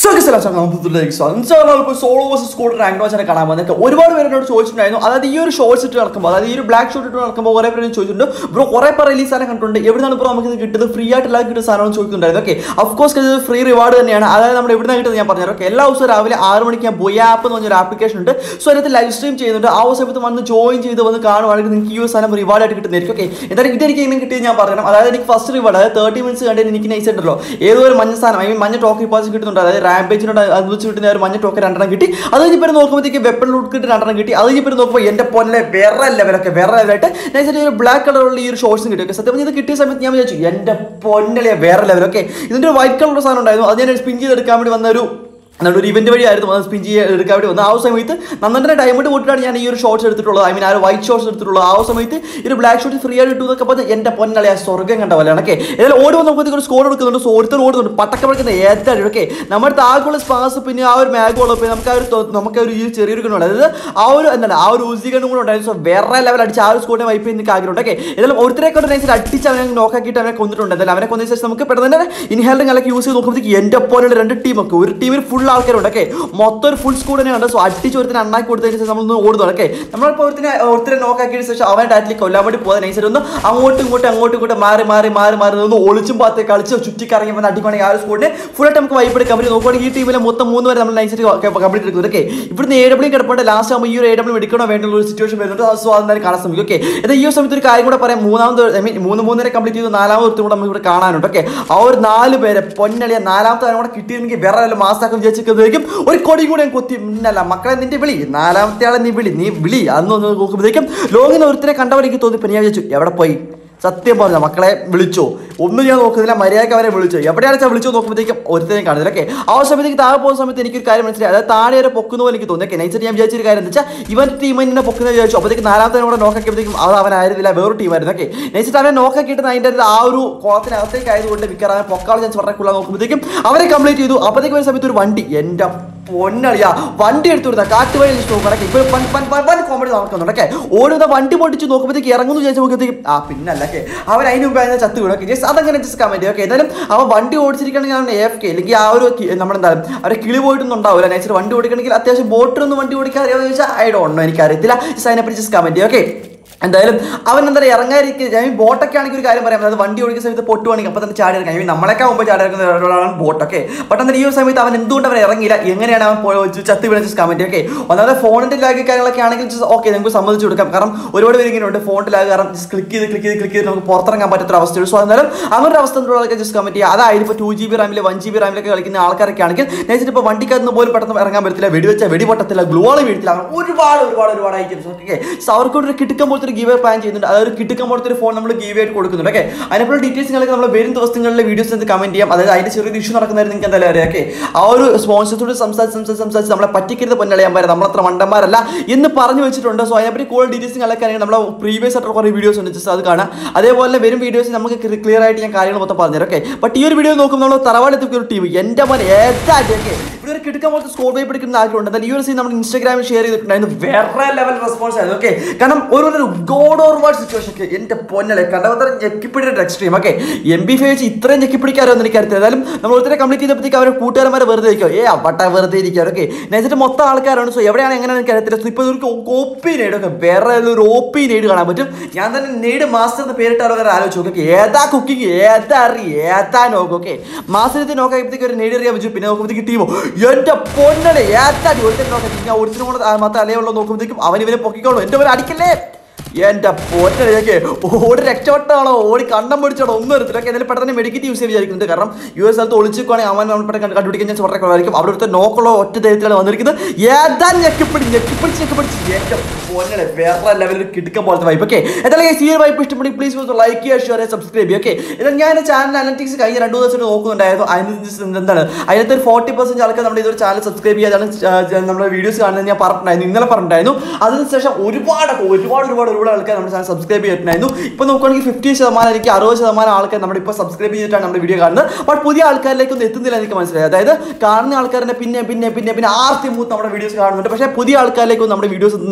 solo versus school rank മാച്ചാണ് കാണാൻ വന്നത് ഒരുപാട് പേര് എന്നോട് ചോദിച്ചിട്ടുണ്ടായിരുന്നു അതായത് ഈ ഒരു ഷോർട്സ് ഇട്ട് നടക്കുമ്പോൾ അതായത് ഈ ഒരു ബ്ലാക്ക് ഷോട്ട് ഇട്ട് നടക്കുമ്പോൾ കുറെ പേര് ചോദിച്ചിട്ടുണ്ട് ബ്രോ കുറെ പേർ റിലീസ് സാധനം കണ്ടിട്ടുണ്ട് എവിടെയാണ് ബ്രോ നമുക്ക് ഇത് കിട്ടുന്നത് ഫ്രീ ആയിട്ട് എല്ലാം കിട്ടുന്ന സാധനം ചോദിക്കുന്നുണ്ടായിരുന്നു ഓക്കെ ഓഫ് കോഴ്സ് ഇത് ഫ്രീ റിവാർഡ് തന്നെയാണ് അതായത് നമ്മൾ എവിടെ കിട്ടുന്നത് ഞാൻ പറഞ്ഞു ഓക്കെ എല്ലാ ദിവസവും രാവിലെ ആറ് മണിക്ക് ഞാൻ ബൊയ ആപ്പ് എന്ന് പറഞ്ഞൊരു ആപ്ലിക്കേഷൻ ഉണ്ട് സോ അതിനകത്ത് ലൈവ് സ്ട്രീം ചെയ്യുന്നുണ്ട് ആ ഒരു സമയത്ത് വന്ന് ജോയിൻ ചെയ്ത് വന്ന് കാണുവാണെങ്കിൽ നിങ്ങൾക്ക് ഈ ഒരു സാധനം റിവാർഡ് ആയിട്ട് കിട്ടുന്നതായിരിക്കും ഓക്കെ എന്തായാലും ഇതെനിക്ക് എങ്ങനെ കിട്ടിയത് ഞാൻ പറഞ്ഞു അതായത് എനിക്ക് ഫസ്റ്റ് റിവാർഡ് അതായത് തേർട്ടി മിനിറ്റ്സ് കണ്ടിട്ട് എനിക്ക് നൈസ് ഉണ്ടല്ലോ ഏതോ ഒരു മഞ്ഞ സാധനം ഐ മീൻ മഞ്ഞ ടോക്കൺ ഇപ്പോഴും കിട്ടുന്നുണ്ട് അതായത് റാമ്പേജിനോട് അനുവദിച്ച് കിട്ടുന്ന ഒരു മഞ്ഞ ടോക്കൺ രണ്ടെണ്ണം കിട്ടി അത് കഴിഞ്ഞപ്പോൾ നോക്കുമ്പോഴത്തേക്ക് വെപ്പൺ ലൂട്ട് കിട്ടി രണ്ടെണ്ണം കിട്ടി അത് കഴിഞ്ഞപ്പോൾ നോക്കുമ്പോൾ എൻ്റെ പൊന്നെ വേറെ ലെവലൊക്കെ വേറെ ലെവലായിട്ട് നൈസായിട്ട് ഒരു ബ്ലാക്ക് കളറുള്ള ഈ ഒരു ഷോർട്സും കിട്ടി ഓക്കെ സത്യം പറഞ്ഞാൽ ഇത് കിട്ടിയ സമയത്ത് ഞാൻ വിചാരിച്ചു എൻ്റെ പൊന്നളിയ വേറെ ലെവൽ ഓക്കെ ഇതിൻ്റെ ഒരു വൈറ്റ് കളർ സാധനം ഉണ്ടായിരുന്നു അത് ഞാൻ സ്പിൻ ചെയ്തെടുക്കാൻ വേണ്ടി വന്ന ഒരു എന്നുള്ള ഒരു ഇവന്റ് വഴിയായിരുന്നു അത് സ്പിൻ ചെയ്യാൻ എടുക്കാൻ വേണ്ടി വന്നത് ആ ഒരു സമയത്ത് നന്നൻ്റെ ഡയമണ്ട് പോയിട്ടാണ് ഞാൻ ഈ ഒരു ഷോർട്സ് എടുത്തിട്ടുള്ളത് ഐ മീൻ ആ ഒരു വൈറ്റ് ഷോർട്സ് എടുത്തിട്ടുള്ളത് ആ ഒരു സമയത്ത് ഈ ഒരു ബ്ലാക്ക് ഷോട്ട് ഫ്രീ ആയിട്ട് എന്നൊക്കെ പറഞ്ഞാൽ എൻ്റെ പൊന്നളി ആ സ്വർഗ്ഗം കണ്ട പോലെ ഓക്കെ ഏതായാലും ഓടി വന്നപ്പോഴത്തേക്ക് ഒരു സ്കോർ എടുക്കുന്നുണ്ട് സോ ഒരുത്തർ ഓടുന്നുണ്ട് പട്ടക്ക പടക്കുന്ന ഏറ്റാടി ഓക്കെ നമ്മുടെ താഴെയുള്ള സ്പാസ് പിന്നെ ആ ഒരു മാഗ് ഉള്ളപ്പോൾ നമുക്ക് ആ ഒരു തൊ- നമുക്ക് ആ ഒരു ഈ ചെറിയൊരു ഗുണമുണ്ട് അതായത് ആ ഒരു എന്താണ് ആ ഒരു ഊസി ഗണ്ണും കൂടെ ഉണ്ടായിരുന്നു സോ വേറെ ലെവൽ അടിച്ച് ആ ഒരു സ്കോറിനെ വൈപ്പ് ചെയ്യുന്ന എനിക്ക് ആഗ്രഹമുണ്ട് ഓക്കെ ഏതായാലും ഒരുത്തരെ കൊണ്ട് നൈസിൽ അടിച്ച് അവനെ നോക്കാക്കിയിട്ട് അവനെ കൊന്നിട്ടുണ്ട് എന്തായാലും അവനെ കൊന്നതിന് ശേഷം നമുക്ക് പെട്ടെന്ന് തന്നെ ഇൻഹാലിംഗ് അല്ലെങ്കിൽ യൂസ് ചെയ്ത് നോക്കുമ്പോഴത്തേക്ക് എൻ്റെ പോലുള്ള രണ്ട് ടീമൊക്കെ ഒരു ടീമിൽ ഫുൾ ആൾക്കാരുണ്ട് ഓക്കെ മൊത്തം ഒരു ഫുൾ സ്കൂൾ തന്നെയാണ് സോ അടിച്ച് ഒരുത്തിന് അണ്ണാക്കി കൊടുത്തതിന് ശേഷം നമ്മളൊന്ന് ഓടുന്നു ഓക്കെ നമ്മളിപ്പോൾ ഒരുത്തിനെ ഒരുത്തരെ നോക്കാക്കിയതിന് ശേഷം അവൻ ടാറ്റിൽ കൊല്ലാൻ വേണ്ടി പോകാൻ നൈസായിട്ട് ഒന്ന് അങ്ങോട്ടും ഇങ്ങോട്ടും അങ്ങോട്ടും ഇങ്ങോട്ടും മാറി മാറി മാറി മാറി ഒന്ന് ഒളിച്ചും പാത്ത് കളിച്ച് ചുറ്റിക്കറങ്ങി വന്ന് അടിക്കുകയാണെങ്കിൽ ആ ഒരു സ്കൂളിനെ ഫുൾ ആയിട്ട് നമുക്ക് വൈപ്പ് എടുക്കാൻ പറ്റും നോക്കുകയാണെങ്കിൽ ഈ ടീമിലെ മൊത്തം മൂന്ന് വരെ നമ്മൾ നൈസായിട്ട് കംപ്ലീറ്റ് എടുക്കുന്നത് ഓക്കെ ഇവിടുന്ന് എ ഡബ്ല്യൂ കിടപ്പുണ്ട് ലാസ്റ്റ് ആകുമ്പോൾ ഈ ഒരു എ ഡബ്ല്യൂ എടുക്കണോ വേണ്ടുള്ള ഒരു സിറ്റുവേഷൻ വരുന്നുണ്ട് സോ അതെന്തായാലും കാണാൻ ശ്രമിക്കും ഓക്കെ എന്നാൽ ഈ ഒരു സമയത്ത് ഒരു കാര്യം കൂടെ പറയാം മൂന്നാമത് ഐ മീൻ മൂന്ന് മൂന്നര കംപ്ലീറ്റ് ചെയ്ത് നാലാമത് ഒരുത്തും കൂടെ നമുക്ക് ഇവിടെ കാണാനുണ്ട് ഓക്കെ ആ ഒരു നാല് പേരെ പൊന്നളിയ നാലാമത്തെ ആരും കൂടെ കിട്ടിയിരുന്നെങ്കിൽ വേറെ വല്ല മാസാക്കും വിചാരിച്ചിരിക്കുന്നതായിരിക്കും ഒരു കൊടിയും കൂടെ ഞാൻ കൊത്തി ഇന്നല്ല മക്കളെ നിന്റെ വിളി നാലാമത്തെ ആളെ നീ വിളി നീ വിളി അന്ന് ഒന്ന് നോക്കുമ്പോഴത്തേക്കും ലോകിന് ഒരുത്തരെ കണ്ടവരെ എനിക്ക് തോന്നിപ്പോ ഞാൻ വിചാരിച്ചു എവിടെ പോയി സത്യം പറഞ്ഞ മക്കളെ വിളിച്ചോ ഒന്നും ഞാൻ നോക്കുന്നില്ല മര്യാദയ്ക്ക് അവരെ വിളിച്ചു എവിടെയാണ് വെച്ചാൽ വിളിച്ചോ നോക്കുമ്പോഴത്തേക്കും ഒരുത്തരെയും കാണുന്നില്ല ഓക്കെ ആ ഒരു സമയത്തേക്ക് താഴെ പോകുന്ന സമയത്ത് എനിക്കൊരു കാര്യം മനസ്സിലായി അതായത് താഴെ വരെ പൊക്കുന്ന പോലെ എനിക്ക് തോന്നി ഓക്കെ നൈസായിട്ട് ഞാൻ വിചാരിച്ചൊരു കാര്യം എന്താ വെച്ചാൽ ഇവൻ ടീമിനെ പൊക്കുന്ന വിചാരിച്ചു അപ്പോഴത്തേക്ക് നാലാമത്തെ കൂടെ നോക്കാക്കിയപ്പോഴത്തേക്കും അത് അവനായിരുന്നില്ല വേറൊരു ടീമായിരുന്നു ഓക്കെ നൈസായിട്ട് അവനെ നോക്കാക്കിയിട്ട് അതിൻ്റെ ആ ഒരു കുളത്തിനകത്തേക്ക് ആയതുകൊണ്ട് വിൽക്കാൻ അവനെ പൊക്കാൾ ഞാൻ വളരെ കൂടുതൽ നോക്കുമ്പോഴത്തേക്കും അവരെ കംപ്ലീറ്റ് ചെയ്തു അപ്പോഴത്തേക്ക് ഒരു സമയത്ത് ഒരു വണ്ടി എൻ്റെ പൊന്നളിയാ വണ്ടി എടുത്തു കൊടുത്താ കാട്ടുവഴി നോക്കണക്കെ ഇപ്പൊ വൻ കോമഡി നടക്കുന്നുണ്ട് ഓക്കെ ഓടുന്ന വണ്ടി പൊട്ടിച്ച് നോക്കുമ്പോഴത്തേക്ക് ഇറങ്ങുന്നു വിചാരിച്ചു നോക്കുമ്പോഴത്തേക്കും ആ പിന്നല്ല ഓക്കെ അവൻ അതിന് മുമ്പ് അതിനെ ചത്ത് വീണു ഓക്കെ ജസ്റ്റ് അതങ്ങനെ ജസ്റ്റ് കമന്റ് ഓക്കെ എന്തായാലും അവൻ വണ്ടി ഓടിച്ചിരിക്കണമെങ്കിൽ അവൻ എഫ് കെ അല്ലെങ്കിൽ ആ ഒരു കി- നമ്മളെന്താ അവരെ കിളി പോയിട്ടൊന്നും ഉണ്ടാവില്ല നൈസ് വണ്ടി ഓടിക്കണമെങ്കിൽ അത്യാവശ്യം ബോട്ടിലൊന്നും വണ്ടി ഓടിക്കാൻ അറിയാമെന്ന് ചോദിച്ചാൽ ഐ ഡോണ്ട് എനിക്കറിയത്തില്ല ജസ്റ്റ് അതിനെപ്പറ്റി ജസ്റ്റ് കമന്റ് ഓക്കെ എന്തായാലും അവൻ എന്താ പറയുക ഇറങ്ങാതിരിക്കുക ഞാൻ ഈ ബോട്ടൊക്കെ ആണെങ്കിൽ ഒരു കാര്യം പറയാം അതായത് വണ്ടി ഓടിക്കുന്ന സമയത്ത് പൊട്ടുവാണെങ്കിൽ അപ്പോൾ തന്നെ ചാടി ഇറങ്ങാം ഈ നമ്മളൊക്കെ മുമ്പ് ചാടി ഇറങ്ങുന്ന ഒരാളാണ് ബോട്ടൊക്കെ പെട്ടെന്ന് ഈ ഒരു സമയത്ത് അവൻ എന്തുകൊണ്ട് അവൻ ഇറങ്ങിയില്ല എങ്ങനെയാണ് അവൻ പോയി വെച്ച് ചത്തി വീണ കമന്റ് ഓക്കെ ഒന്നാമത് ഫോണിന്റെ ലാഗ് കാര്യങ്ങളൊക്കെ ആണെങ്കിൽ ഓക്കെ നമുക്ക് സമ്മതിച്ചു കൊടുക്കാം കാരണം ഒരുപാട് പേര് ഇങ്ങനെ ഉണ്ട് ഫോണിന്റെ ലാഗ് കാരണം ജസ്റ്റ് ക്ലിക്ക് ചെയ്ത് ക്ലിക്ക് ചെയ്ത് ക്ലിക്ക് ചെയ്ത് നമുക്ക് പുറത്തിറങ്ങാൻ പറ്റാത്ത ഒരു അവസ്ഥയുണ്ട് സോ എന്നാലും അങ്ങനെ ഒരു അവസ്ഥ ഉള്ളവരൊക്കെ ജസ്റ്റ് കമന്റ് ചെയ്യുക അതായത് ഇപ്പോൾ ടു ജി ബി റാമിൽ വൺ ജി ബി റാമിലൊക്കെ കളിക്കുന്ന ആൾക്കാരൊക്കെ ആണെങ്കിൽ നേരിട്ട് ഇപ്പോൾ വണ്ടിക്കകത്ത് പോലും പെട്ടെന്ന് ഇറങ്ങാൻ പറ്റത്തില്ല വെടിവെച്ച വെടി പൊട്ടത്തില്ല ഗ്ലൂവാള് വീഴത്തില്ല അങ്ങനെ ഒരുപാട് ഒരുപാട് ഒരുപാട് ഐറ്റംസ് ഓക്കെ സോ അവർക്ക് ഒരു കിട്ടുക്കാൻ പോലത്തെ ഒരു ഗീവ് പ്ലാൻ ചെയ്യുന്നുണ്ട് അതായത് കിട്ടുക്കാൻ പോലത്തെ ഒരു ഫോൺ നമ്മൾ ഗീവ് ആയിട്ട് കൊടുക്കുന്നുണ്ട് ഓക്കെ അതിനെപ്പോഴുള്ള ഡീറ്റെയിൽസുകളൊക്കെ നമ്മൾ വരും ദിവസങ്ങളിലെ വീഡിയോസ് എന്ത് കമന്റ് ചെയ്യാം അതായത് അതിന്റെ ചെറിയൊരു ഇഷ്യൂ നടക്കുന്നതായിരുന്നു നിങ്ങൾക്ക് എന്തായാലും അറിയാം ഓക്കെ ആ ഒരു സ്പോൺസേഴ്സോട് സംസാരിച്ച് സംസാരിച്ച് സംസാരിച്ച് നമ്മളെ പറ്റിക്കരുത് പൊന്നളിയാൻ പറയാം നമ്മളത്ര മണ്ടന്മാരല്ല എന്ന് പറഞ്ഞു വെച്ചിട്ടുണ്ട് സോ അതിനെപ്പറ്റി കൂടുതൽ ഡീറ്റെയിൽസ് കളൊക്കെ ആണെങ്കിൽ നമ്മളെ പ്രീവിയസ് ആയിട്ടുള്ള കുറേ വീഡിയോസ് ഉണ്ട് ജസ്റ്റ് അത് കാണാം അതേപോലെ വരും വീഡിയോസ് നമുക്ക് ക്ലിയർ ആയിട്ട് ഞാൻ കാര്യങ്ങൾ മൊത്തം പറഞ്ഞുതരാം ഓക്കെ ബട്ട് ഈ ഒരു വീഡിയോ നോക്കുമ്പോൾ നമ്മൾ തറവാടെത്തി ഒരു ടീം എൻ്റെ മോനെ ഏതാ ഓക്കെ ഇവിടെ ഒരു കിടക്കാൻ പോലത്തെ സ്കോർ വൈപ്പ് എടുക്കുന്ന ആഗ്രഹമുണ്ട് എന്നാൽ ഈ ഒരു സീൻ നമ്മൾ ഇൻസ്റ്റാഗ്രാമിൽ ഷെയർ ചെയ്തിട്ടുണ്ടായിരുന്നു വേറെ ലെവൽ റെസ്പോൺസ് ആയിരുന്നു ഓക്കെ കാരണം ഒരു ഒരു ഗോഡ് ഓർ വാർഡ് സിറ്റുവേഷൻ ഒക്കെ എൻ്റെ പൊന്നലെ കണ്ടവത്തര ഞെക്കിപ്പിടിയുടെ എക്സ്ട്രീം ഓക്കെ എം ബി ഫേച്ച് ഇത്രയും ഞെക്കിപ്പിടിക്കാരോ എന്ന് എനിക്കറിയാം ഏതായാലും നമ്മൾ ഒരുത്തരെ കംപ്ലീറ്റ് ചെയ്തപ്പോഴത്തേക്ക് അവരെ കൂട്ടുകാരന്മാരെ വെറുതെ ഇരിക്കും ഏ അവട്ട വെറുതെ ഇരിക്കുക ഓക്കെ നൈസിട്ട് മൊത്തം ആൾക്കാരാണ് സോ എവിടെയാണ് എങ്ങനെയാണ് എനിക്ക് അറിയത്തില്ല സോ ഇപ്പോൾ ഒരു ഒപ്പി നേട് ഒക്കെ വേറെ ഒരു ഒപ്പി നേട് കാണാൻ പറ്റും ഞാൻ തന്നെ നേട് മാസ്റ്റർ എന്ന് പേരിട്ടാലോ വേറെ ആലോചിച്ചു നോക്കി ഏതാ കുക്കിംഗ് ഏതാ അറി ഏതാ നോക്കും ഓക്കെ മാസ്റ്റർ നോക്കായപ്പോഴത്തേക്ക് ഒരു നേടി അറിയാൻ പറ്റും പിന്നെ നോക്കുമ്പോഴത്തേക്ക് ടീമോ എൻ്റെ പൊന്നടെ ഏതാ ഒരുത്തരം നോക്കാം ഞാൻ ഒരുത്തിനും കൂടെ മാത്രം അലയുള്ള നോക്കുമ്പോഴത്തേക്കും അവൻ ഇവനെ പൊക്കിക്കോളൂ എൻ്റെ പോലെ അടിക്കല്ലേ എന്റെ പോറ്റലേക്ക് ഓടി രക്ഷപ്പെട്ടാണോ ഓടി കണ്ണം പിടിച്ചാണോ ഒന്നും അറിയത്തില്ല ഒക്കെ എന്നാലും പെട്ടെന്ന് മെഡിക്കറ്റ് യൂസ് ചെയ്യാൻ വിചാരിക്കുന്നുണ്ട് കാരണം യു എസ് സ്ഥലത്ത് ഒളിച്ചിക്കുവാണെങ്കിൽ അവൻ നമ്മൾ പെട്ടെന്ന് കണ്ടുപിടിക്കാൻ ചാൻസ് വളരെ കുറവായിരിക്കും അവിടെ ഒരുത്ത നോക്കുള്ള ഒറ്റ ധൈര്യത്തിലാണ് വന്നിരിക്കുന്നത് ഏതാ ഞെക്കിപ്പിടി ഞെക്കിപ്പിടിച്ച് ഞെക്കിപ്പിടിച്ച് എന്റെ പോന്നെ വേറെ ലെവലിൽ കിടക്കാൻ പോലത്തെ വൈപ്പ് ഓക്കെ എന്തായാലും guys, ഈ ഒരു വൈപ്പ് ഇഷ്ടപ്പെടും പ്ലീസ് ലൈക്ക് ചെയ്യുക ഷെയർ ചെയ്യുക സബ്സ്ക്രൈബ് ചെയ്യുക ഓക്കെ എന്നാൽ ഞാൻ എൻ്റെ ചാനൽ അനലിറ്റിക്സ് കഴിഞ്ഞ രണ്ട് ദിവസം നോക്കുന്നുണ്ടായിരുന്നു അതിന് just എന്താണ് അതിനകത്ത് ഒരു ഫോർട്ടി പെർസെൻറ്റ് ആൾക്കാർ നമ്മുടെ ഇതൊരു ചാനൽ സബ്സ്ക്രൈബ് ചെയ്യാതാണ് നമ്മുടെ വീഡിയോസ് കാണുന്നത് ഞാൻ പറഞ്ഞിട്ടുണ്ടായിരുന്നു ഇന്നലെ പറഞ്ഞിട്ടുണ്ടായിരുന്നു അതിനുശേഷം ഒരുപാട് ഒരുപാട് ഒരുപാട് ഒരുപാട് ആൾക്കാർ നമ്മുടെ ചാനൽ സബ്സ്ക്രൈബ് ചെയ്തിട്ടുണ്ടായിരുന്നു ഇപ്പോൾ നോക്കുകയാണെങ്കിൽ ഫിഫ്റ്റി ശതമാനം എനിക്ക് അറുപത് ശതമാനം ആൾക്കാർ നമ്മുടെ ഇപ്പോൾ സബ്സ്ക്രൈബ് ചെയ്തിട്ടാണ് നമ്മുടെ വീഡിയോ കാണുന്നത് ബട്ട് പുതിയ ആൾക്കാരിലേക്ക് ഒന്നും എത്തുന്നില്ല എനിക്ക് മനസ്സിലായി അതായത് കാണുന്ന ആൾക്കാരെ പിന്നെ പിന്നെ പിന്നെ പിന്നെ ആർത്തി മൂത്ത് നമ്മുടെ വീഡിയോസ് കാണുന്നുണ്ട് പക്ഷേ പുതിയ ആൾക്കാരിലേക്ക് ഒന്നും നമ്മുടെ വീഡിയോസ് എത്തുന്നില്ല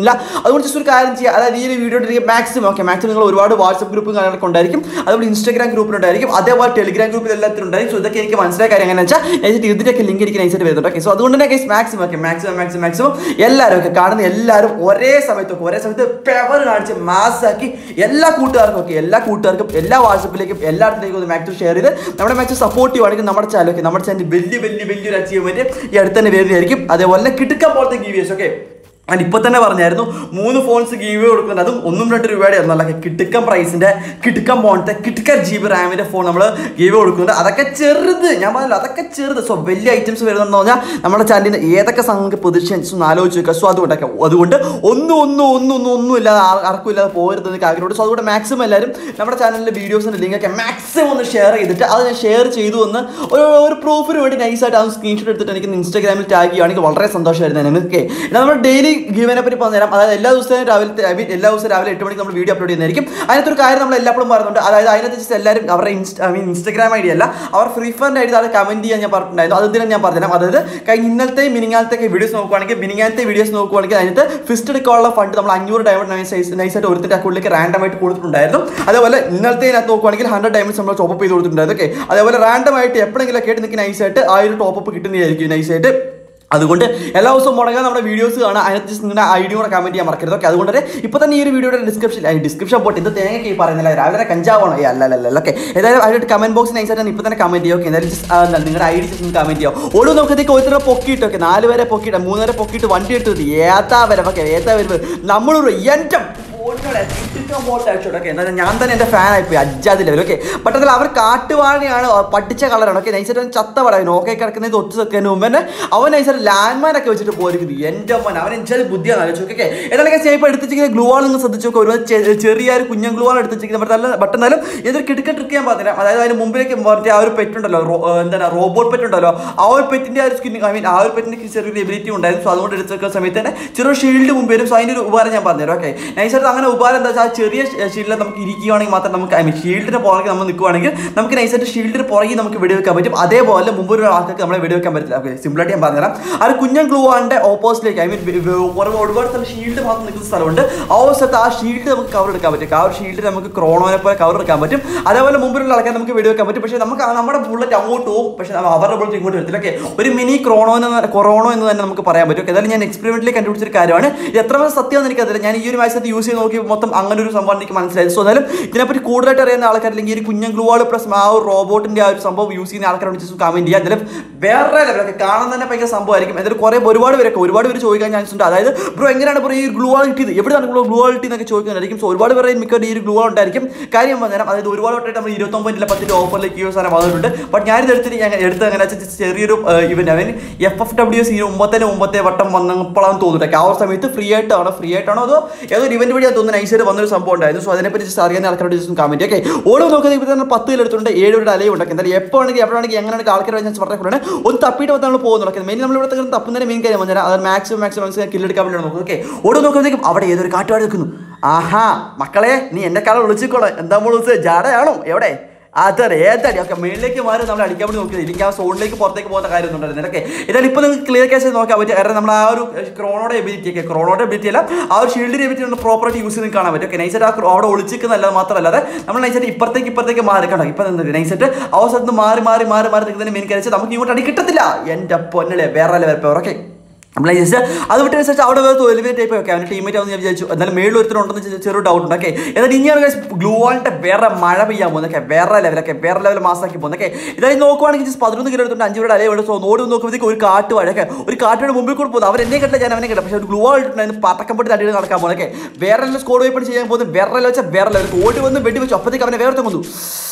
അതുകൊണ്ട് ജസ്റ്റ് ഒരു കാര്യം ചെയ്യുക അതായത് ഈ ഒരു വീഡിയോ മാക്സിമം ഓക്കെ മാക്സിമം നിങ്ങൾ ഒരുപാട് വാട്സപ്പ് ഗ്രൂപ്പും കാര്യങ്ങളൊക്കെ ഉണ്ടായിരിക്കും അതുപോലെ ഇൻസ്റ്റാഗ്രാം ഗ്രൂപ്പിലുണ്ടായിരിക്കും അതേപോലെ ടെലിഗ്രാം ഗ്രൂപ്പിൽ എല്ലാത്തിലും ഉണ്ടായിരിക്കും സോ ഇതൊക്കെ എനിക്ക് മനസ്സിലായ കാര്യം എങ്ങനെയാണെന്ന് വെച്ചാൽ നൈസായിട്ട് ഇതിൻ്റെയൊക്കെ ലിങ്ക് എനിക്ക് നൈസായിട്ട് വരുന്നുണ്ട് ഓക്കെ സോ അതുകൊണ്ട് തന്നെ guys maximum okay maximum maximum maximum എല്ലാവരും ഒക്കെ കാണുന്ന എല്ലാവരും ഒരേ സമയത്തൊക്കെ ഒരേ സമയത്ത് പെവർ കാണിച്ച് മാസാക്കി എല്ലാ കൂട്ടുകാർക്കും ഒക്കെ എല്ലാ കൂട്ടുകാർക്കും എല്ലാ വാട്സപ്പിലേക്കും എല്ലായിടത്തേക്കും ഒന്ന് മാക്സിമം ഷെയർ ചെയ്ത് നമ്മുടെ മാക്സിമം സപ്പോർട്ട് ചെയ്യുവാണെങ്കിൽ നമ്മുടെ ചാനൽ ഒക്കെ നമ്മുടെ ചാനൽ വലിയ വലിയ വലിയൊരു അച്ചീവ്മെന്റ് ഈ അടുത്ത് തന്നെ വരുന്നതായിരിക്കും അതേപോലെ തന്നെ കിടുക്ക പോലത്തെ ഗീവിയേഴ്സ് ഓക്കെ ഞാൻ ഇപ്പൊ തന്നെ പറഞ്ഞായിരുന്നു മൂന്ന് ഫോൺസ് ഗീവ് കൊടുക്കുന്നുണ്ട് അതും ഒന്നും രണ്ട് രൂപയുടെ ഒന്നല്ല കിടുക്കം പ്രൈസിന്റെ കിടുക്കം പോണത്തെ കിടുക്ക ജി ബി റാമിന്റെ ഫോൺ നമ്മൾ ഗീവ് കൊടുക്കുന്നുണ്ട് അതൊക്കെ ചെറുത് ഞാൻ പറഞ്ഞല്ലോ അതൊക്കെ ചെറുത് സോ വലിയ ഐറ്റംസ് വരുന്നുണ്ടെന്ന് പറഞ്ഞാൽ നമ്മുടെ ചാനലിന് ഏതൊക്കെ സംഘങ്ങൾക്ക് പൊസിഷൻസ് ഒന്ന് ആലോചിച്ച് വെക്കുക സോ അതുകൊണ്ടൊക്കെ അതുകൊണ്ട് ഒന്നും ഒന്നും ഒന്നും ഒന്നും ഒന്നും ഇല്ലാതെ ആ- ആർക്കും ഇല്ലാതെ പോകരുത് എനിക്ക് ആഗ്രഹമുണ്ട് സോ അതുകൊണ്ട് മാക്സിമം എല്ലാവരും നമ്മുടെ ചാനലിലെ വീഡിയോസിന്റെ ലിങ്ക് ഒക്കെ മാക്സിമം ഒന്ന് ഷെയർ ചെയ്തിട്ട് അത് ഞാൻ ഷെയർ ചെയ്തു എന്ന് ഒരു ഒരു പ്രൂഫിന് വേണ്ടി നൈസായിട്ട് അത് സ്ക്രീൻഷോട്ട് എടുത്തിട്ട് എനിക്ക് ഇൻസ്റ്റാഗ്രാമിൽ ടാഗ് ചെയ്യുകയാണെങ്കിൽ വളരെ സന്തോഷമായിരുന്നു നിങ്ങൾക്ക് എന്നാൽ നമ്മൾ ഡെയിലി ഗീവനെ പറ്റി പറഞ്ഞുതരാം അതായത് എല്ലാ ദിവസവും രാവിലെ ഐ മീൻ എല്ലാ ദിവസവും രാവിലെ എട്ട് മണിക്ക് നമ്മൾ വീഡിയോ അപ്ലോഡ് ചെയ്യുന്നതായിരിക്കും അതിനകത്തൊരു കാര്യം നമ്മൾ എല്ലാപ്പോഴും പറയുന്നുണ്ട് അതായത് അതിനകത്ത് just എല്ലാവരും അവരുടെ insta I mean Instagram I D അല്ല അവർ ഫ്രീ ഫയറിൻ്റെ ഐ ഡി അത് കമന്റ് ചെയ്യാൻ ഞാൻ പറഞ്ഞിട്ടുണ്ടായിരുന്നു അത് ഇതിനെ ഞാൻ പറഞ്ഞുതരാം അതായത് കഴിഞ്ഞ ഇന്നലത്തെ മിനിങ്ങാലത്തെ വീഡിയോസ് നോക്കുവാണെങ്കിൽ മിനിങ്ങാലത്തെ വീഡിയോസ് നോക്കുവാണെങ്കിൽ അതിനകത്ത് ഫിസ്റ്റ് എടുക്കാനുള്ള ഫണ്ട് നമ്മൾ അഞ്ഞൂറ് ഡയമണ്ട് നൈസ് നൈസായിട്ട് ഒരുത്തിന്റെ അക്കൗണ്ടിലേക്ക് റാൻഡം ആയിട്ട് കൊടുത്തിട്ടുണ്ടായിരുന്നു അതേപോലെ ഇന്നലത്തെ ഇതിനകത്ത് നോക്കുവാണെങ്കിൽ ഹൺഡ്രഡ് ഡയമണ്ട്സ് നമ്മൾ ടോപ്പ് ചെയ്ത് കൊടുത്തിട്ടുണ്ടായിരുന്നു ഓക്കെ അതേപോലെ റാൻഡം ആയിട്ട് എപ്പോഴെങ്കിലും ഒക്കെ ആയിട്ട് നിങ്ങൾക്ക് നൈസായിട്ട് ആ ഒരു ടോപ്പ് കിട്ടുന്നതായിരിക്കും നൈസായിട്ട് അതുകൊണ്ട് എല്ലാ ദിവസവും മുടങ്ങാൻ നമ്മുടെ വീഡിയോസ് കാണാം അതിനകത്ത് just നിങ്ങളുടെ ഐ ഡി കൂടെ കമന്റ് ചെയ്യാൻ മറക്കരുത് ഓക്കെ അതുകൊണ്ട് തന്നെ ഇപ്പോൾ തന്നെ ഈ ഒരു വീഡിയോയുടെ ഡിസ്ക്രിപ്ഷൻ ഡിസ്ക്രിപ്ഷൻ പോട്ട് ഇത് തേങ്ങയ്ക്ക് ഈ പറയുന്നില്ല രാവിലെ കഞ്ചാവാണോ ഏ അല്ല അല്ല അല്ല ഓക്കെ ഏതായാലും അതിൻ്റെ കമന്റ് ബോക്സ് നൈസായിട്ട് ഇപ്പോൾ തന്നെ കമന്റ് ചെയ്യുക ഓക്കെ എന്തായാലും just, ആ, എന്താണ് നിങ്ങളുടെ ഐ ഡി ജസ്റ്റ് കമന്റ് ചെയ്യുക ഓരോ നോക്കത്തേക്ക് ഒരുത്തരം പൊക്കിയിട്ട് ഓക്കെ നാല് വരെ പൊക്കിയിട്ട് മൂന്ന് വരെ പൊക്കിയിട്ട് വണ്ടി എടുത്തിട്ട് ഏത്താ വരെ ഓക്കെ ഏത്താ വരവ് നമ്മളൊരു എൻ്റെ ഫോണിനോട് കിട്ടിക്കാൻ പോട്ടെ അയച്ചോട്ടെ എന്നാൽ ഞാൻ തന്നെ എൻ്റെ ഫാൻ ആയിപ്പോയി അജ്ജാതി ലെവൽ ഓക്കെ ബട്ട് അതിൽ അവർ കാട്ടുവാണിയാണ് പഠിച്ച കളറാണ് ഓക്കെ നൈസായിട്ട് അവൻ ചത്ത പടം ഓക്കെ കിടക്കുന്നത് ഒത്തു വെക്കുന്നതിന് മുമ്പ് തന്നെ അവൻ നൈസായിട്ട് ലാൻഡ് മാൻ ഒക്കെ വെച്ചിട്ട് പോയിരിക്കുന്നത് എൻ്റെ അമ്മൻ അവൻ എന്നുവെച്ചാൽ ബുദ്ധിയാണ് ആലോചിച്ചു ഓക്കെ ഏതായാലും ഞാൻ ഇപ്പോൾ എടുത്തിരിക്കുന്ന ഗ്ലൂ വാൾ ഒന്ന് ശ്രദ്ധിച്ചു നോക്കുക ഒരുപാട് ചെ- ചെറിയ ഒരു കുഞ്ഞൻ ഗ്ലൂ വാൾ എടുത്തിരിക്കുന്നത് ബട്ട് നല്ല ബട്ട് എന്നാലും ഇതൊരു കിടക്ക ട്രിക്ക് ഞാൻ പറഞ്ഞില്ല അതായത് അതിന് മുമ്പിലേക്ക് മറ്റേ ആ ഒരു പെറ്റുണ്ടല്ലോ റോ- ഏർ എന്താണ് റോബോട്ട് പെറ്റുണ്ടല്ലോ ആ ഒരു പെറ്റിൻ്റെ ആ ഒരു സ്കിൻ ഐ മീൻ ആ ഒരു പെറ്റിൻ്റെ ചെറിയൊരു എബിലിറ്റി ഉണ്ടായിരുന്നു സോ അതുകൊണ്ട് എടുത്ത് വെക്കുന്ന സമയത്ത് തന്നെ ചെറിയ ഷീൽഡ് മുമ്പ് വരും സോ അതിൻ്റെ ഒരു ഉപകാരം ഞാൻ പറഞ്ഞുതരാം ഓക്കെ നൈസായിട്ട് അങ്ങനെ ഉപകാരം എന്താ വെച്ചാൽ ആ ചെറിയ ഷീൽഡിൽ നമുക്ക് ഇരിക്കുകയാണെങ്കിൽ മാത്രം നമുക്ക് ഐ മീൻ ഷീൽഡിന് പുറകെ നമ്മൾ നിൽക്കുകയാണെങ്കിൽ നമുക്ക് നൈസായിട്ട് ഷീൽഡിന് പുറകെ നമുക്ക് വെടിവെക്കാൻ പറ്റും അതേപോലെ മുമ്പ് ഒരു ആൾക്കാർക്ക് നമ്മളെ വെടിവെക്കാൻ പറ്റില്ല ഓക്കെ സിമ്പിളായിട്ട് ഞാൻ പറഞ്ഞുതരാം ആ ഒരു കുഞ്ഞൻ ഗ്ലൂ ആണ്ട് ഓപ്പോസിറ്റിലേക്ക് ഐ മീൻ ഒരുപാട് സ്ഥലം ഷീൽഡ് മാത്രം നിൽക്കുന്ന സ്ഥലമുണ്ട് ആ ഒരു സ്ഥലത്ത് ആ ഷീൽഡ് നമുക്ക് കവർ എടുക്കാൻ പറ്റും ആ ഒരു ഷീൽഡ് നമുക്ക് ക്രോണോനെ പോലെ കവർ എടുക്കാൻ പറ്റും അതേപോലെ മുമ്പിലുള്ള ആൾക്കാർ നമുക്ക് വെടിവെക്കാൻ പറ്റും പക്ഷേ നമുക്ക് ആ നമ്മുടെ ബുള്ളറ്റ് അങ്ങോട്ട് പോകും പക്ഷേ നമ്മ- അവരുടെ ബുള്ളറ്റ് ഇങ്ങോട്ട് വരത്തില്ല ഓക്കെ ഒരു മിനി ക്രോണോ എന്ന് കൊറോണോ എന്ന് തന്നെ നമുക്ക് പറയാൻ പറ്റും ഏതായാലും ഞാൻ എക്സ്പെരിമെന്റിൽ കണ്ടുപിടിച്ചൊരു കാര്യമാണ് ഇത് എത്ര വരെ സത്യമെന്ന് എനിക്കറിയില്ല ഞാൻ ഈ ഒരു മാച്ചത്ത് യൂസ് ചെയ്ത് നോക്കി മൊത്തം അങ്ങനെ ഒരു സംഭവം എനിക്ക് മനസ്സിലായത് സോ എന്നാലും ഇതിനെപ്പറ്റി കൂടുതലായിട്ട് അറിയുന്ന ആൾക്കാർ അല്ലെങ്കിൽ ഈ ഒരു കുഞ്ഞൻ ഗ്ലൂവാൾ പ്ലസ് ആ ഒരു റോബോട്ടിന്റെ ആ ഒരു സംഭവം യൂസ് ചെയ്യുന്ന ആൾക്കാരോട് ജസ്റ്റ് കമന്റ് ചെയ്യുക എന്തായാലും വേറെ ലെവലൊക്കെ കാണാൻ തന്നെ ഭയങ്കര സംഭവമായിരിക്കും എന്തായാലും കുറേ ഒരുപാട് പേരൊക്കെ ഒരുപാട് പേര് ചോദിക്കാൻ ചാൻസ് ഉണ്ട് അതായത് ബ്രോ എങ്ങനെയാണ് ബ്രോ ഈ ഗ്ലൂ വാൾ കിട്ടിയത് എവിടെയാണ് ഗ്ലൂ ഗ്ലൂ വാൾ കിട്ടിയെന്നൊക്കെ ചോദിക്കുന്നതായിരിക്കും സോ ഒരുപാട് പേര് മിക്ക ഈ ഒരു ഗ്ലൂ വാൾ ഉണ്ടായിരിക്കും കാര്യം പറഞ്ഞാൽ അതായത് ഒരുപാട് വട്ടമായിട്ട് നമ്മൾ ഇരുപത്തൊമ്പതിൻ്റെ പത്തിൻ്റെ ഓഫറിലേക്ക് ഈ ഒരു സാധനം വന്നിട്ടുണ്ട് ബട്ട് ഞാനിത് എടുത്തിട്ട് ഞാൻ എടുത്ത് എങ്ങനെ വെച്ചാൽ ചെറിയൊരു ഇവന്റ് അവൻ എഫ് എഫ് ഡബ്ല്യു എസ് ഈ മുമ്പത്തെ മുമ്പത്തെ വട്ടം വന്നപ്പോഴാണ് തോന്നുന്നത് ആ ഒരു സമയത്ത് ഫ്രീ ആയിട്ടാണോ ഫ്രീ ആയിട്ടാണോ അതോ ഏതോ ഒരു ഇവന്റ് വഴിയാണ് തോന്നുന്നു നൈസായിട്ട് വന്നൊരു സംഭവം ഉണ്ടായിരുന്നു സോ അതിനെപ്പറ്റി just അറിയാവുന്ന ആൾക്കാരോട് ജസ്റ്റ് കമന്റ് ഓക്കെ ഓരോ നോക്കുന്നത് ഇപ്പോൾ തന്നെ പത്ത് കിലെടുത്തുണ്ട് ഏഴ് ഒരു അലയും ഉണ്ടാക്കി എന്തായാലും എപ്പോൾ ആണെങ്കിൽ എപ്പോഴാണെങ്കിൽ എങ്ങനെയാണെങ്കിൽ ആൾക്കാർ ചാൻസ് വളരെ കൂടുതലാണ് ഒന്ന് തപ്പിയിട്ട് വന്ന് നമ്മൾ പോകുന്നുണ്ട് മെയിൻ നമ്മൾ ഇവിടെ തന്നെ തപ്പുന്നതിന് മെയിൻ കാര്യം പറഞ്ഞാൽ അത് മാക്സിമം മാക്സിമം കില്ലെടുക്കാൻ വേണ്ടിയാണ് നോക്കുന്നത് ഓക്കെ ഓരോ നോക്കുമ്പോഴത്തേക്കും അവിടെ ഏതൊരു കാട്ടുപാട് നിൽക്കുന്നു ആഹാ മക്കളെ നീ എന്റെ കാലം വിളിച്ചിക്കോളെ എന്താ നമ്മൾ വിളിച്ചത് ജാടയാണോ എവിടെ അതറി ഏതടി ഒക്കെ മേളിലേക്ക് മാറി നമ്മൾ അടിക്കാൻ വേണ്ടി നോക്കിയത് എനിക്ക് ആ സോണിലേക്ക് പുറത്തേക്ക് പോകുന്ന കാര്യമൊന്നും ഉണ്ടായിരുന്നു ഇതൊക്കെ എന്നാൽ ഇപ്പോൾ നിങ്ങൾക്ക് ക്ലിയർ കേസ് നോക്കാൻ പറ്റും കാരണം നമ്മൾ ആ ഒരു ക്രോണോടെ എബിലിറ്റി ഒക്കെ ക്രോണോടെ എബിലിറ്റി അല്ല ആ ഒരു ഷീൽഡിന്റെ എബിലിറ്റി നമ്മൾ പ്രോപ്പറായിട്ട് യൂസ് ചെയ്ത് കാണാൻ പറ്റും ഓക്കെ നൈസായിട്ട് ആ ക്രോ- അവിടെ ഒളിച്ചിരിക്കുന്നതല്ല മാത്രമല്ലാതെ നമ്മൾ നൈസായിട്ട് ഇപ്പുറത്തേക്ക് ഇപ്പുറത്തേക്ക് മാറി കണ്ടോ ഇപ്പം എന്താ നൈസായിട്ട് ആ ഒരു സ്ഥലത്ത് മാറി മാറി മാറി മാറി നിൽക്കുന്നതിന് മെയിൻ കാര്യം നമുക്ക് ഇങ്ങോട്ട് അടി കിട്ടത്തില്ല എൻ്റെ പൊന്നലെ വേറെ ലെവൽ പവർ ഓക്കെ നമ്മൾ ജസ്റ്റ് അത് വിട്ട് വെച്ചാൽ അവിടെ വേറെ എലിമിനേറ്റ് ആയി ഓക്കെ അവൻ്റെ ടീമേറ്റ് ആവുന്ന ഞാൻ വിചാരിച്ചു എന്നാലും മേളിൽ ഒരുത്തരുണ്ടെന്ന് ചെ- ചെറിയ ഡൗട്ട് ഉണ്ട് ഓക്കെ എന്നാൽ ഇനിയാണ് ഗ്ലൂ വാളിൻ്റെ വേറെ മഴ പെയ്യാൻ പോകുന്നത് ഓക്കെ വേറെ ലെവലൊക്കെ വേറെ ലെവൽ മാസാക്കി പോകുന്നത് ഓക്കെ ഇതായത് നോക്കുവാണെങ്കിൽ ജസ്റ്റ് പതിനൊന്ന് കിലോ എടുത്തുണ്ട് അഞ്ച് പേരുടെ അലയുണ്ട് സോ നോടി നോക്കുമ്പോഴത്തേക്ക് ഒരു കാട്ട് വാഴ ഒക്കെ ഒരു കാട്ടിയുടെ മുമ്പിൽ കൂടെ പോകുന്നത് അവൻ എന്നെ കണ്ടില്ല ഞാൻ അവനെ കണ്ടില്ല പക്ഷേ ഒരു ഗ്ലൂ വാൾ ഇട്ടിട്ടുണ്ടായിരുന്നു പട്ടക്കം പൊട്ടി തട്ടിയിട്ട് നടക്കാൻ പോകുന്നത് ഓക്കെ വേറെ ലെവൽ സ്കോഡ് വെപ്പൺ ചെയ്യാൻ പോകുന്നത് വേറെ ലെവൽ വെച്ചാൽ വേറെ ലെവൽ ഓടി വന്ന് വെടി വെച്ചു അപ്പോഴത്തേക്ക് അവനെ വേറെ വന്നു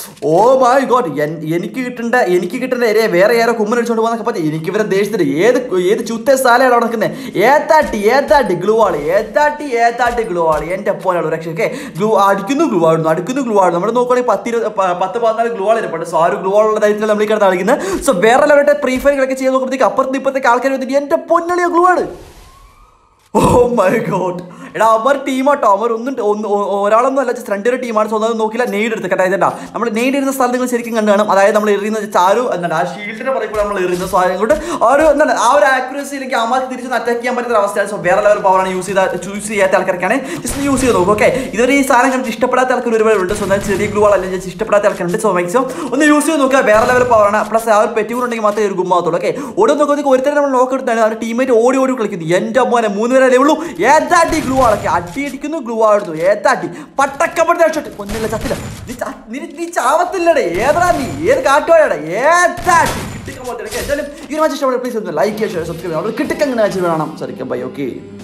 ഓ മൈ ഗോഡ് എനിക്ക് കിട്ടേണ്ട എനിക്ക് കിട്ടേണ്ട ഏരിയ വേറെ ആരോ കുമ്മൻ അടിച്ചോണ്ട് പോകുന്നൊക്കെ പറ്റി എനിക്ക് ഇവരെ ദേഷ്യത്തിന് ഏത് ഏത് ചുത്തെ സ്ഥലമാണ് അവിടെ നിൽക്കുന്നത് ഏത്താട്ടി ഏത്താട്ടി ഗ്ലൂ ആള് ഏത്താട്ടി ഏത്താട്ടി ഗ്ലൂ ആള് എൻ്റെ പോലെയുള്ള രക്ഷ ഓക്കെ ഗ്ലൂ അടിക്കുന്നു ഗ്ലൂ ആടുന്നു അടിക്കുന്നു ഗ്ലൂ ആടുന്നു നമ്മൾ നോക്കുകയാണെങ്കിൽ പത്ത് ഇരുപത് പ- പത്ത് പതിനാല് ഗ്ലൂ ആൾ ഇരിപ്പുണ്ട് സോ ആ ഒരു ഗ്ലൂ ആളുള്ള ധൈര്യത്തിൽ നമ്മൾ ഈ കിടന്ന് കളിക്കുന്നത് സോ വേറെ ലെവലിന്റെ പ്രീ ഫയറുകളൊക്കെ ചെയ്ത് നോക്കുമ്പോഴത്തേക്ക് അപ്പുറത്ത് ഇപ്പുറത്തേക്ക് ആൾക്കാർ വന്നിട്ട് എൻ്റെ പൊന്നളിയ ഗ്ലൂ ആണ് ഓ മൈ ഗോഡ് എടാ അവർ ടീമാട്ടോ അവർ ഒന്നും ഒന്ന് ഒ- ഒരാളൊന്നും അല്ല just രണ്ടൊരു ടീമാണ് സ്വന്തം നോക്കില്ല നെയ്ഡ് എടുത്ത് കേട്ടോ ഇതാ നമ്മൾ നെയ്ഡ് ഇരുന്ന സ്ഥലം നിങ്ങൾ ശരിക്കും കണ്ടു കാണും അതായത് നമ്മൾ എറിയുന്ന ചാരു എന്താണ് ആ ഷീൽഡിനെ പറയുമ്പോൾ നമ്മൾ എറിയുന്ന സാധനം കൊണ്ട് ആ ഒരു എന്താണ് ആ ഒരു ആക്യുറസിയിലേക്ക് അമ്മക്ക് തിരിച്ച് അറ്റാക്ക് ചെയ്യാൻ പറ്റുന്ന അവസ്ഥയാണ് സോ വേറെ ലെവൽ പവറാണ് യൂസ് ചെയ്ത ചൂസ് ചെയ്യാത്ത ആൾക്കാർക്കാണ് ജസ്റ്റ് യൂസ് ചെയ്ത് നോക്കും ഓക്കെ ഇതുവരെ ഈ സാധനം കണ്ടിട്ട് ഇഷ്ടപ്പെടാത്ത ആൾക്കാർ ഒരുപാട് ഉണ്ട് സ്വന്തം ചെറിയ ഗ്ലൂ അല്ലെങ്കിൽ just ഇഷ്ടപ്പെടാത്ത ആൾക്കാരുണ്ട് സോ മാക്സിമം ഒന്ന് യൂസ് ചെയ്ത് നോക്കുക വേറെ ലെവൽ പവറാണ് പ്ലസ് ആ ഒരു പെറ്റി കൂടെ ഉണ്ടെങ്കിൽ മാത്രമേ ഒരു ഗുമ്മാകത്തുള്ളൂ ഓക്കെ ഓടി നോക്കുമ്പോൾ ഒരുത്തരം നമ്മൾ നോക്ക് എടുത്താണ് ആ ടീമേറ്റ് ഓടി ഓടി കളിക്കുന്നു എൻ്റെ മോനെ മൂന്ന് പേരല്ലേ ഉള്ളൂ ഏതാട്ടി ഗ്ലൂ ആളൊക്കെ അടി അടിക്കുന്നു ഗ്ലൂ ആടുന്നു ഏതാട്ടി പട്ടക്കപ്പെടുന്ന രക്ഷട്ട് ഒന്നില്ല ചത്തില്ല നീ ച- നീ- നീ ചാവത്തില്ലടേ ഏതാ നീ ഏത് കാട്ടുവാടേ ഏതാട്ടി കിട്ടിക്കാൻ പോലത്തെ എന്തായാലും ഈ ഒരു മാച്ച് ഇഷ്ടപ്പെടുക പ്ലീസ് ഒന്ന് ലൈക്ക് ചെയ്യുക സബ്സ്ക്രൈബ് ചെയ്യുക കിട്ടിക്കങ്ങനെ മാച്ച് വേണം സരിക്കും ബൈ ഓക്കെ